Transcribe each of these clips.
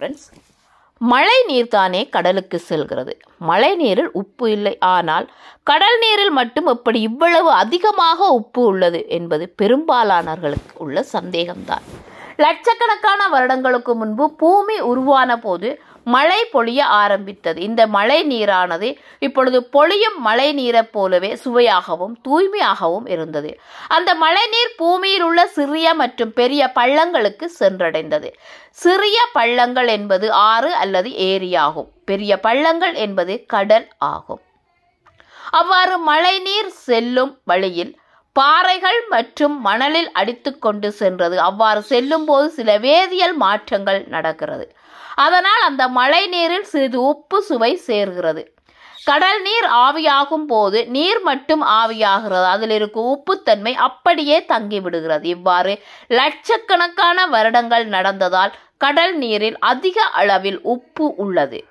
friends மழை நீர் தானே கடலுக்கு செல்கிறது மழை நீரில் உப்பு இல்லை ஆனால் கடல் நீரில் மட்டும் எப்படி இவ்வளவு அதிகமாக உப்பு உள்ளது என்பது பெரும்பாலானவர்களுக்கு உள்ள சந்தேகம்தான் லட்சக்கணக்கான வருடங்களுக்கு முன்பு பூமி உருவான போது மழை பொழிய ஆரம்பித்தது இந்த மழை நீரானது இப்பொழுது பொழியும் மழை நீரைப் போலவே சுவையாகவும் தூய்மையாகவும் இருந்தது அந்த மழை நீர் பூமியில் உள்ள சிறிய மற்றும் பெரிய பள்ளங்களுக்கு சென்றடைந்தது சிறிய பள்ளங்கள் என்பது ஆறு அல்லது ஏரியாகும் பெரிய பள்ளங்கள் என்பது கடல் ஆகும் அவ்வாறு மழைநீர் செல்லும் வழியில் பாறைகள் மற்றும் மணலில் அடித்து கொண்டு சென்றது அவ்வாறு செல்லும் போது சில வேதியியல் மாற்றங்கள் நடக்கிறது அதனால் அந்த மழை நீரில் சிறிது உப்பு சுவை சேர்கிறது கடல் நீர் ஆவியாகும் போது நீர் மட்டும் ஆவியாகிறது அதில் இருக்கும் உப்புத்தன்மை அப்படியே தங்கி விடுகிறது இவ்வாறு லட்சக்கணக்கான வருடங்கள் நடந்ததால் கடல் நீரில் அதிக அளவில் உப்பு உள்ளது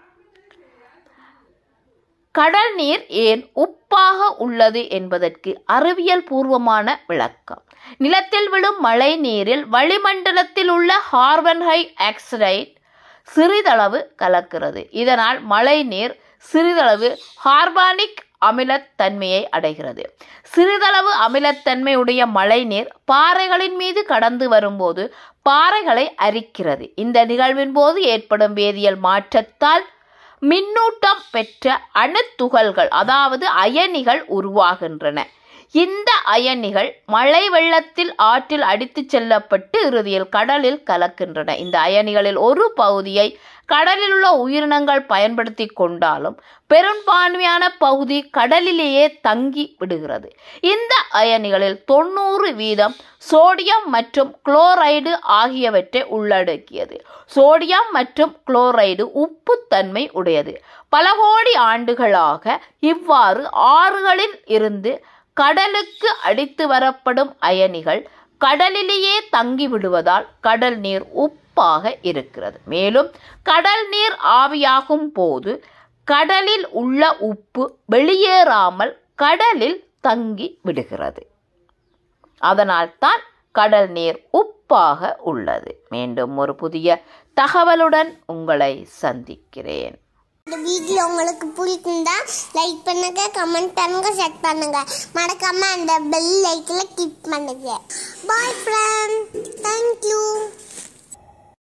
கடல் நீர் ஏன் உப்பாக உள்ளது என்பதற்கு அறிவியல் பூர்வமான விளக்கம் நிலத்தில் விழும் மழை நீரில் வளிமண்டலத்தில் உள்ள கார்பன் ஹை ஆக்சைடு சிறிதளவு கலக்கிறது இதனால் மழை நீர் சிறிதளவு கார்பானிக் அமிலத்தன்மையை அடைகிறது சிறிதளவு அமிலத்தன்மையுடைய மழைநீர் பாறைகளின் மீது கடந்து வரும்போது பாறைகளை அரிக்கிறது இந்த நிகழ்வின் போது ஏற்படும் வேதியியல் மாற்றத்தால் மின்னூட்டம் பெற்ற அணுத்துகள்கள் அதாவது அயனிகள் உருவாகின்றன இந்த அயனிகள் மழை வெள்ளத்தில் ஆற்றில் அடித்துச் செல்லப்பட்டு இறுதியில் கடலில் கலக்கின்றன இந்த அயனிகளில் ஒரு பகுதியை கடலில் உள்ள உயிரினங்கள் பயன்படுத்தி கொண்டாலும் பெரும்பான்மையான பகுதி கடலிலேயே தங்கி விடுகிறது இந்த அயனிகளில் தொண்ணூறு வீதம் சோடியம் மற்றும் குளோரைடு ஆகியவற்றை உள்ளடக்கியது சோடியம் மற்றும் குளோரைடு உப்புத்தன்மை உடையது பல கோடி ஆண்டுகளாக இவ்வாறு ஆறுகளில் இருந்து கடலுக்கு அடித்து வரப்படும் அயனிகள் கடலிலேயே தங்கி விடுவதால் கடல் நீர் உப்பாக இருக்கிறது மேலும் கடல் நீர் ஆவியாகும் போது கடலில் உள்ள உப்பு வெளியேறாமல் கடலில் தங்கி விடுகிறது அதனால்தான் கடல் நீர் உப்பாக உள்ளது மீண்டும் ஒரு புதிய தகவலுடன் உங்களை சந்திக்கிறேன் இந்த வீடியோ உங்களுக்கு பிடிச்சிருந்தா லைக் பண்ணுங்க கமெண்ட் பண்ணுங்க ஷேர் பண்ணுங்க மறக்காம அந்த பெல் லைக்கில் கிளிக் பண்ணுங்க பாய் ஃப்ரெண்ட் தேங்க்யூ